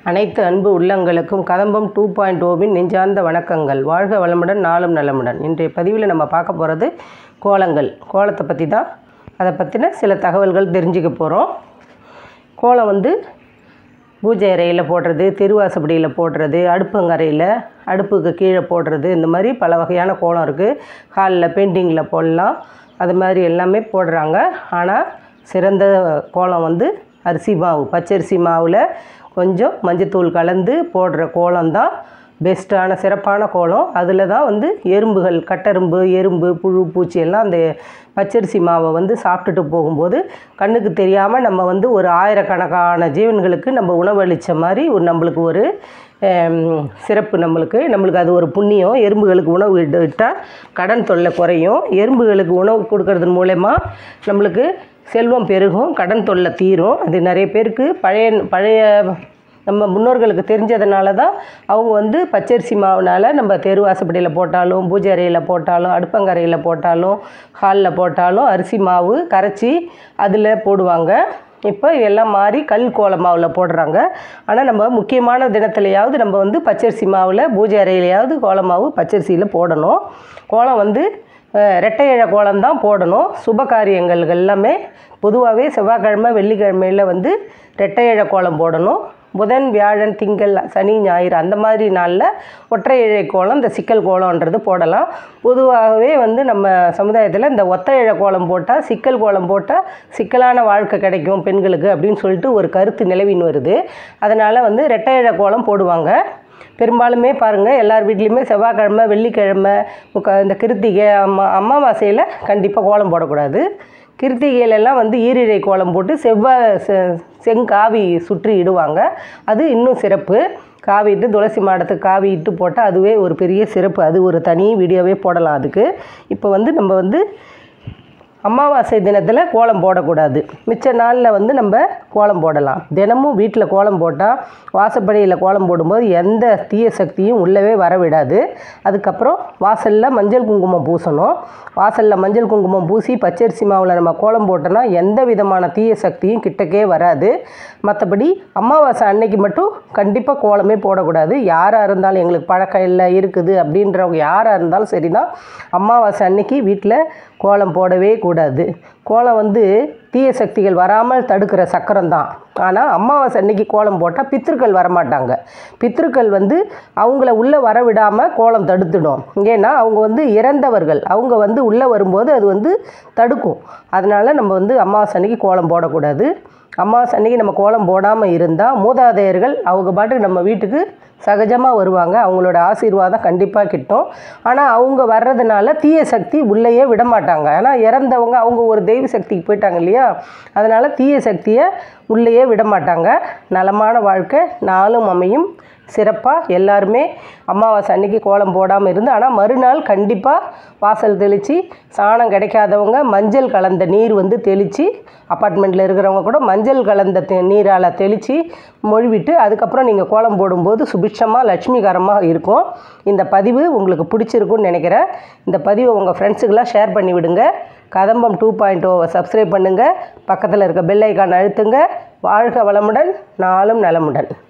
அனைத்து அன்பு உள்ளங்களுக்கும் கதம்பம் டூ பாயிண்ட் ஓவின் நெஞ்சார்ந்த வணக்கங்கள் வாழ்க வளமுடன் நாளும் நலமுடன் இன்றைய பதிவில் நம்ம பார்க்க போகிறது கோலங்கள் கோலத்தை பற்றி தான் அதை பற்றின சில தகவல்கள் தெரிஞ்சுக்க போகிறோம் கோலம் வந்து பூஜை அறையில் போடுறது திருவாசப்படியில் போடுறது அடுப்பங்கரையில் அடுப்புக்கு கீழே போடுறது இந்த மாதிரி பல வகையான கோலம் இருக்குது ஹாலில் பெயிண்டிங்கில் போடலாம் அது மாதிரி எல்லாமே போடுறாங்க ஆனால் சிறந்த கோலம் வந்து அரிசி மாவு பச்சரிசி மாவில் கொஞ்சம் மஞ்சத்தூள் கலந்து போடுற கோலம் தான் பெஸ்ட்டான சிறப்பான கோலம் அதில் தான் வந்து எறும்புகள் கட்டெரும்பு எறும்பு புழு பூச்சி எல்லாம் அந்த பச்சரிசி மாவை வந்து சாப்பிட்டுட்டு போகும்போது கண்ணுக்கு தெரியாமல் நம்ம வந்து ஒரு ஆயிரக்கணக்கான ஜீவன்களுக்கு நம்ம உணவளித்த மாதிரி ஒரு நம்மளுக்கு ஒரு ஹம், சிறப்பு நம்மளுக்கு நம்மளுக்கு அது ஒரு புண்ணியம் எறும்புகளுக்கு உணவு இட்டு- இட்டால் கடன் தொல்லை குறையும் எறும்புகளுக்கு உணவு கொடுக்கறது மூலயமா நம்மளுக்கு செல்வம் பெருகும் கடன் தொல்லை தீரும் அது நிறைய பேருக்கு பழைய பழைய நம்ம முன்னோர்களுக்கு தெரிஞ்சதுனால தான் அவங்க வந்து பச்சரிசி மாவுனால் நம்ம தெரு வாசப்படியில் போட்டாலும் பூஜை அறையில் போட்டாலும் அடுப்பங்கரையில் போட்டாலும் ஹாலில் போட்டாலும் அரிசி மாவு கரைச்சி அதில் போடுவாங்க இப்போ எல்லாம் மாறி கல் கோல மாவில் போடுறாங்க ஆனால் நம்ம முக்கியமான தினத்துலையாவது நம்ம வந்து பச்சரிசி மாவில் பூஜை அறையிலையாவது கோல மாவு பச்சரிசியில் போடணும் கோலம் வந்து அஹ், ரெட்டை இழ கோலம் தான் போடணும் சுப காரியங்கள் எல்லாமே பொதுவாகவே செவ்வாய்க்கிழமை வெள்ளிக்கிழமையில் வந்து ரெட்டை இழ கோலம் போடணும் புதன் வியாழன் திங்கள் சனி ஞாயிறு அந்த மாதிரி நாளில் ஒற்றை இழை கோலம் இந்த சிக்கல் கோலம்ன்றது போடலாம் பொதுவாகவே வந்து நம்ம சமுதாயத்தில் இந்த ஒத்த இழை கோலம் போட்டால் சிக்கல் கோலம் போட்டால் சிக்கலான வாழ்க்கை கிடைக்கும் பெண்களுக்கு அப்படின்னு சொல்லிட்டு ஒரு கருத்து நிலவின்னு வருது அதனால் வந்து ரெட்டை இழை கோலம் போடுவாங்க பெரும்பாலுமே பாருங்கள் எல்லார் வீட்லேயுமே செவ்வாய்க்கிழமை வெள்ளிக்கிழமை முக்க இந்த கிருத்திகை அம்மா அமாவாசையில் கண்டிப்பாக கோலம் போடக்கூடாது கிருத்திகையிலெல்லாம் வந்து ஈரிழை கோலம் போட்டு செவ்வாய் செ- செங்காவி சுற்றி இடுவாங்க அது இன்னும் சிறப்பு காவி இட்டு துளசி மாடத்துக்கு காவி இட்டு போட்டால் அதுவே ஒரு பெரிய சிறப்பு அது ஒரு தனி வீடியோவே போடலாம் அதுக்கு இப்போ வந்து நம்ம வந்து அமாவாசை தினத்தில் கோலம் போடக்கூடாது மிச்ச நாளில் வந்து நம்ம கோலம் போடலாம் தினமும் வீட்டில் கோலம் போட்டால் வாசப்படியில் கோலம் போடும்போது எந்த தீய சக்தியும் உள்ளவே வர விடாது அதுக்கப்புறம் வாசலில் மஞ்சள் குங்குமம் பூசணும் வாசலில் மஞ்சள் குங்குமம் பூசி பச்சரிசி மாவில் நம்ம கோலம் போட்டோன்னா எந்த விதமான தீய சக்தியும் கிட்டக்கே வராது மற்றபடி அமாவாசை அன்னைக்கு மட்டும் கண்டிப்பாக கோலமே போடக்கூடாது யாராக இருந்தாலும் எங்களுக்கு பழக்கம் இல்லை இருக்குது அப்படின்றவங்க யாராக இருந்தாலும் சரி தான் அமாவாசை அன்னைக்கு வீட்டில் கோலம் போடவே கூடாது கோலம் வந்து தீய சக்திகள் வராமல் தடுக்கிற சக்கரம் தான் ஆனால் அமாவாசை அன்னைக்கு கோலம் போட்டால் பித்திருக்கள் வரமாட்டாங்க பித்திருக்கள் வந்து அவங்கள உள்ளே வர விடாமல் கோலம் தடுத்துடும் ஏன்னா அவங்க வந்து இறந்தவர்கள் அவங்க வந்து உள்ளே வரும்போது அது வந்து தடுக்கும் அதனால் நம்ம வந்து அமாவாசை அன்னைக்கு கோலம் போடக்கூடாது அமாவாசை அன்னைக்கு நம்ம கோலம் போடாமல் இருந்தால் மூதாதையர்கள் அவங்க பாட்டுக்கு நம்ம வீட்டுக்கு சகஜமாக வருவாங்க அவங்களோட ஆசீர்வாதம் கண்டிப்பாக கிட்டும் ஆனால் அவங்க வர்றதுனால தீய சக்தி உள்ளேயே விட மாட்டாங்க ஏன்னா இறந்தவங்க அவங்க ஒரு தெய்வ சக்திக்கு போயிட்டாங்க இல்லையா அதனால் தீய சக்தியை உள்ளேயே விட மாட்டாங்க நலமான வாழ்க்கை நாளும் அமையும் சிறப்பாக எல்லாருமே அமாவாசை அன்னைக்கு கோலம் போடாமல் இருந்து ஆனால் மறுநாள் கண்டிப்பாக வாசல் தெளித்து சாணம் கிடைக்காதவங்க மஞ்சள் கலந்த நீர் வந்து தெளித்து அப்பார்ட்மெண்ட்டில் இருக்கிறவங்க கூட மஞ்சள் கலந்த தெ- நீரால் தெளித்து மொழிவிட்டு அதுக்கப்புறம் நீங்கள் கோலம் போடும்போது சுபிட்சமாக லட்சுமிகரமாக இருக்கும் இந்த பதிவு உங்களுக்கு பிடிச்சிருக்குன்னு நினைக்கிறேன் இந்த பதிவை உங்கள் ஃப்ரெண்ட்ஸுக்கெல்லாம் ஷேர் பண்ணி விடுங்க கதம்பம் டூ பாயிண்ட் ஓவை சப்ஸ்கிரைப் பண்ணுங்கள் பக்கத்தில் இருக்க பெல் ஐக்கான் அழுத்துங்க வாழ்க வளமுடன் நாளும் நலமுடன்